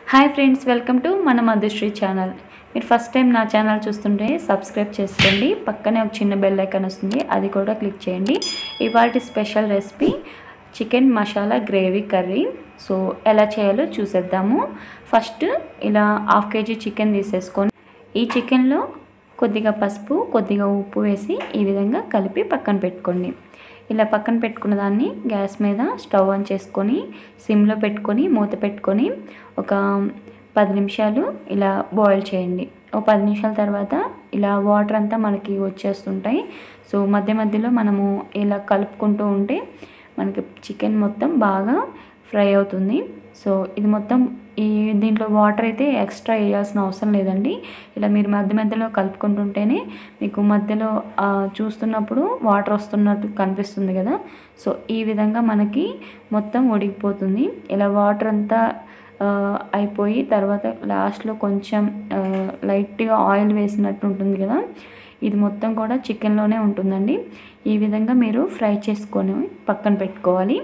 hi friends welcome to మన Madhusree channel మీరు first time నా ఛానల్ చూస్తుంటే సబ్స్క్రైబ్ చేసుకోండి పక్కనే ఒక చిన్న బెల్ ఐకాన్ వస్తుంది అది కూడా క్లిక్ చేయండి ఇవాళ special recipe chicken masala gravy curry so ఎలా చేయాలో చూసేద్దాము ఫస్ట్ ఇలా హాఫ్ కేజీ చికెన్ తీసేసుకొని ఈ చికెన్లో కొద్దిగా పసుపు కొద్దిగా ఉప్పు వేసి ఈ విధంగా కలిపి పక్కన పెట్టుకోండి ఇలా పక్కన పెట్టుకున్న దాన్ని గ్యాస్ మీద స్టవ్ ఆన్ చేసుకొని సిమ్లో పెట్టుకొని మూత పెట్టుకొని ఒక పది నిమిషాలు ఇలా బాయిల్ చేయండి ఒక పది నిమిషాల తర్వాత ఇలా వాటర్ అంతా మనకి వచ్చేస్తుంటాయి సో మధ్య మధ్యలో మనము ఇలా కలుపుకుంటూ ఉంటే మనకి చికెన్ మొత్తం బాగా ఫ్రై అవుతుంది సో ఇది మొత్తం ఈ దీంట్లో వాటర్ అయితే ఎక్స్ట్రా వేయాల్సిన అవసరం లేదండి ఇలా మీరు మధ్య మధ్యలో కలుపుకుంటుంటేనే మీకు మధ్యలో ఆ, చూస్తున్నప్పుడు వాటర్ వస్తున్నట్టు కనిపిస్తుంది కదా సో ఈ విధంగా మనకి మొత్తం ఉడికిపోతుంది ఇలా వాటర్ అంతా ఆ, అయిపోయి తర్వాత లాస్ట్లో కొంచెం ఆ, లైట్గా ఆయిల్ వేసినట్టు ఉంటుంది కదా ఇది మొత్తం కూడా చికెన్లోనే ఉంటుందండి ఈ విధంగా మీరు ఫ్రై చేసుకొని పక్కన పెట్టుకోవాలి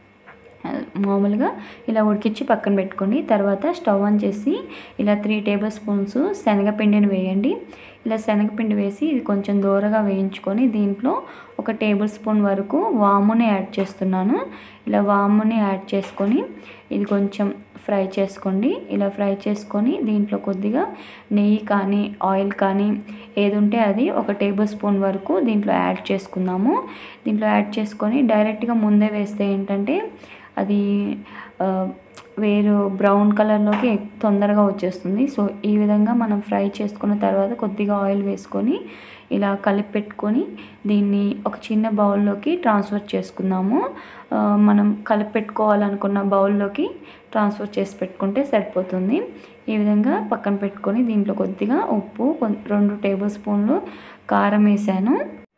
మామూలుగా ఇలా ఉడికించి పక్కన పెట్టుకోండి తర్వాత స్టవ్ ఆన్ చేసి ఇలా త్రీ టేబుల్ స్పూన్స్ శనగపిండిని వేయండి ఇలా శనగపిండి వేసి ఇది కొంచెం దూరగా వేయించుకొని దీంట్లో ఒక టేబుల్ స్పూన్ వరకు వాముని యాడ్ చేస్తున్నాను ఇలా వాముని యాడ్ చేసుకొని ఇది కొంచెం ఫ్రై చేసుకోండి ఇలా ఫ్రై చేసుకొని దీంట్లో కొద్దిగా నెయ్యి కానీ ఆయిల్ కానీ ఏది ఉంటే అది ఒక టేబుల్ స్పూన్ వరకు దీంట్లో యాడ్ చేసుకుందాము దీంట్లో యాడ్ చేసుకొని డైరెక్ట్గా ముందే వేస్తే ఏంటంటే అది ఆ, వేరు బ్రౌన్ కలర్లోకి తొందరగా వచ్చేస్తుంది సో ఈ విధంగా మనం ఫ్రై చేసుకున్న తర్వాత కొద్దిగా ఆయిల్ వేసుకొని ఇలా కలిపి పెట్టుకొని దీన్ని ఒక చిన్న బౌల్లోకి ట్రాన్స్ఫర్ చేసుకుందాము ఆ, మనం కలిపి పెట్టుకోవాలనుకున్న బౌల్లోకి ట్రాన్స్ఫర్ చేసి పెట్టుకుంటే సరిపోతుంది ఈ విధంగా పక్కన పెట్టుకొని దీంట్లో కొద్దిగా ఉప్పు కొన్- రెండు టేబుల్ స్పూన్లు కారం వేసాను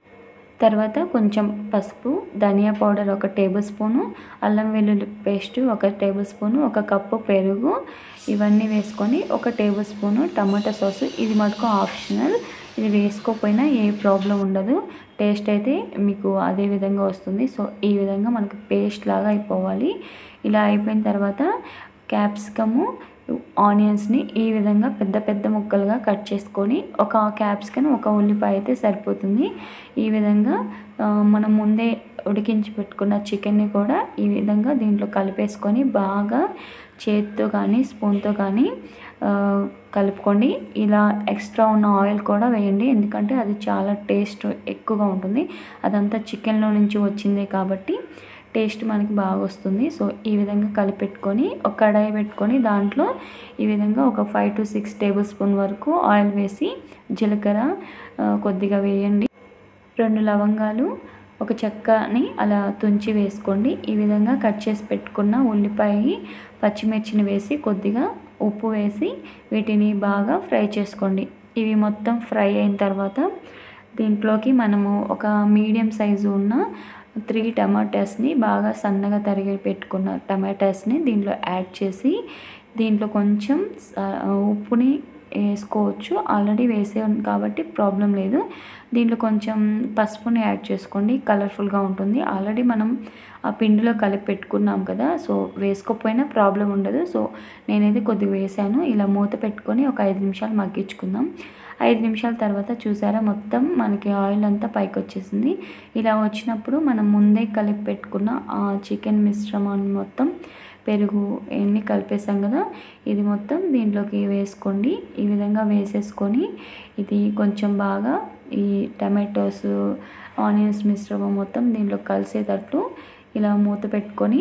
తర్వాత కొంచెం పసుపు ధనియా పౌడర్ ఒక టేబుల్ స్పూను అల్లం వెల్లుల్లి పేస్ట్ ఒక టేబుల్ స్పూను ఒక కప్పు పెరుగు ఇవన్నీ వేసుకొని ఒక టేబుల్ స్పూను టమాటా సాస్ ఇది మటుకు ఆప్షనల్ ఇది వేసుకోకపోయినా ఏ ప్రాబ్లం ఉండదు టేస్ట్ అయితే మీకు అదే విధంగా వస్తుంది సో ఈ విధంగా మనకు పేస్ట్ లాగా అయిపోవాలి ఇలా అయిపోయిన తర్వాత క్యాప్సికము ఆనియన్స్ని ఈ విధంగా పెద్ద పెద్ద ముక్కలుగా కట్ చేసుకొని ఒక క్యాప్సికమ్ ఒక ఉల్లిపాయ అయితే సరిపోతుంది ఈ విధంగా ఆ, మనం ముందే ఉడికించి పెట్టుకున్న చికెన్ని కూడా ఈ విధంగా దీంట్లో కలిపేసుకొని బాగా చేత్తో కానీ స్పూన్తో కానీ ఆ, కలుపుకోండి ఇలా ఎక్స్ట్రా ఉన్న ఆయిల్ కూడా వేయండి ఎందుకంటే అది చాలా టేస్ట్ ఎక్కువగా ఉంటుంది అదంతా చికెన్లో నుంచి వచ్చిందే కాబట్టి టేస్ట్ మనకి బాగా వస్తుంది సో ఈ విధంగా కలిపెట్టుకొని ఒక కడాయి పెట్టుకొని దాంట్లో ఈ విధంగా ఒక five to six table spoon వరకు ఆయిల్ వేసి జీలకర్ర ఆ, కొద్దిగా వేయండి రెండు లవంగాలు ఒక చెక్కని అలా తుంచి వేసుకోండి ఈ విధంగా కట్ చేసి పెట్టుకున్న ఉల్లిపాయ పచ్చిమిర్చిని వేసి కొద్దిగా ఉప్పు వేసి వీటిని బాగా ఫ్రై చేసుకోండి ఇవి మొత్తం ఫ్రై అయిన తర్వాత దీంట్లోకి మనము ఒక మీడియం సైజు ఉన్న త్రీ టమాటాస్ని బాగా సన్నగా తరిగి పెట్టుకున్న టమాటాస్ని దీంట్లో యాడ్ చేసి దీంట్లో కొంచెం స- ఉప్పుని వేసుకోవచ్చు ఆల్రెడీ వేసాను కాబట్టి ప్రాబ్లం లేదు దీంట్లో కొంచెం పసుపుని యాడ్ చేసుకోండి కలర్ఫుల్గా ఉంటుంది ఆల్రెడీ మనం ఆ పిండిలో కలిపి పెట్టుకున్నాం కదా సో వేసుకోకపోయినా ప్రాబ్లం ఉండదు సో నేనైతే కొద్దిగా వేసాను ఇలా మూత పెట్టుకొని ఒక ఐదు నిమిషాలు మగ్గించుకుందాం ఐదు నిమిషాల తర్వాత చూసారా మొత్తం మనకి ఆయిల్ అంతా పైకి వచ్చేసింది ఇలా వచ్చినప్పుడు మనం ముందే కలిపి పెట్టుకున్న ఆ చికెన్ మిశ్రమాన్ని మొత్తం పెరుగు ఎన్ని కలిపేసాం కదా ఇది మొత్తం దీంట్లోకి వేసుకోండి ఈ విధంగా వేసేసుకొని ఇది కొంచెం బాగా ఈ టమాటోస్ ఆనియన్స్ మిశ్రమం మొత్తం దీంట్లో కలిసేటట్లు ఇలా మూత పెట్టుకొని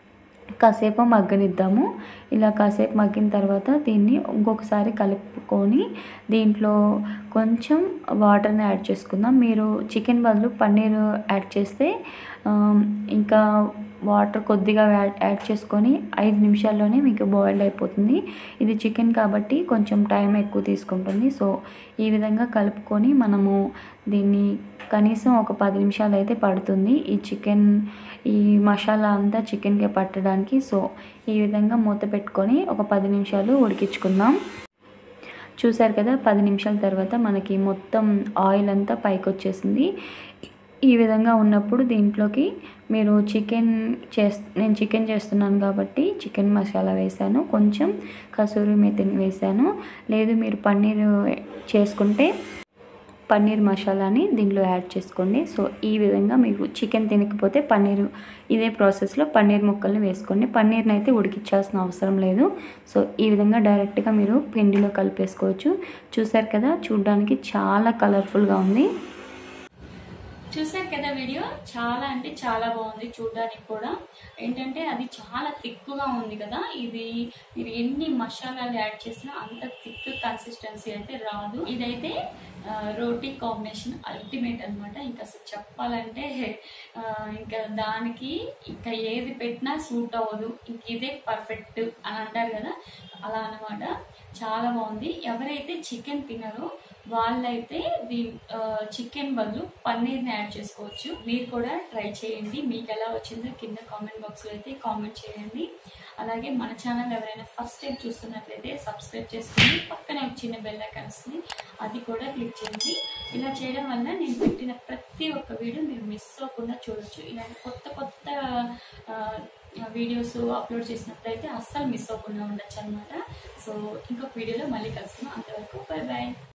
కాసేపు మగ్గనిద్దాము ఇలా కాసేపు మగ్గిన తర్వాత దీన్ని ఇంకొకసారి కలుపుకొని దీంట్లో కొంచెం వాటర్ని యాడ్ చేసుకుందాం మీరు చికెన్ బదులు పన్నీర్ యాడ్ చేస్తే ఆ, ఇంకా వాటర్ కొద్దిగా యాడ్ యాడ్ చేసుకొని ఐదు నిమిషాల్లోనే మీకు బాయిల్డ్ అయిపోతుంది ఇది చికెన్ కాబట్టి కొంచెం టైం ఎక్కువ తీసుకుంటుంది సో ఈ విధంగా కలుపుకొని మనము దీన్ని కనీసం ఒక పది నిమిషాలు అయితే పడుతుంది ఈ చికెన్ ఈ మసాలా అంతా చికెన్కి పట్టడానికి సో ఈ విధంగా మూత పెట్టుకొని ఒక పది నిమిషాలు ఉడికించుకుందాం చూసారు కదా పది నిమిషాల తర్వాత మనకి మొత్తం ఆయిల్ అంతా పైకి వచ్చేసింది ఈ విధంగా ఉన్నప్పుడు దీంట్లోకి మీరు చికెన్ చేస్ నేను చికెన్ చేస్తున్నాను కాబట్టి చికెన్ మసాలా వేసాను కొంచెం కసూరి మెతిని వేసాను లేదు మీరు పన్నీర్ చేసుకుంటే పన్నీర్ మసాలాని దీనిలో యాడ్ చేసుకోండి సో ఈ విధంగా మీకు చికెన్ తినకపోతే పన్నీర్ ఇదే ప్రాసెస్లో పన్నీర్ ముక్కల్ని వేసుకోండి పన్నీర్ని అయితే ఉడికించాల్సిన అవసరం లేదు సో ఈ విధంగా డైరెక్ట్గా మీరు పిండిలో కలిపేసుకోవచ్చు చూసారు కదా చూడ్డానికి చాలా కలర్ఫుల్గా ఉంది చూసారు కదా వీడియో చాలా అంటే చాలా బాగుంది చూడడానికి కూడా ఏంటంటే అది చాలా థిక్గా ఉంది కదా ఇది మీరు ఎన్ని మసాలాలు యాడ్ చేసినా అంత థిక్ కన్సిస్టెన్సీ అయితే రాదు ఇదైతే ఆ, రోటీ కాంబినేషన్ అల్టిమేట్ అన్నమాట ఇంకా అసలు చెప్పాలంటే ఆ, ఇంకా దానికి ఇంకా ఏది పెట్టినా సూట్ అవ్వదు ఇంక ఇదే పర్ఫెక్ట్ అని అంటారు కదా అలా అన్నమాట చాలా బాగుంది ఎవరైతే చికెన్ తినరో వాళ్ళైతే దీని చికెన్ బదులు పన్నీర్ని యాడ్ చేసుకోవచ్చు మీరు కూడా ట్రై చేయండి మీకు ఎలా వచ్చిందో కింద కామెంట్ బాక్స్లో అయితే కామెంట్ చేయండి అలాగే మన ఛానల్ ఎవరైనా ఫస్ట్ టైం చూస్తున్నట్లయితే సబ్స్క్రైబ్ చేసుకుని పక్కనే ఒక చిన్న బెల్ ఐకాన్ వస్తుంది అది కూడా క్లిక్ చేయండి ఇలా చేయడం వల్ల నేను పెట్టిన ప్రతి ఒక్క వీడియో మీరు మిస్ అవ్వకుండా చూడొచ్చు ఇలాంటి కొత్త కొత్త ఆ, వీడియోస్ అప్లోడ్ చేసినప్పుడైతే అస్సలు మిస్ అవ్వకుండా ఉండొచ్చు అనమాట సో ఇంకొక వీడియోలో మళ్ళీ కలుసుకుందాం అంతవరకు బై బాయ్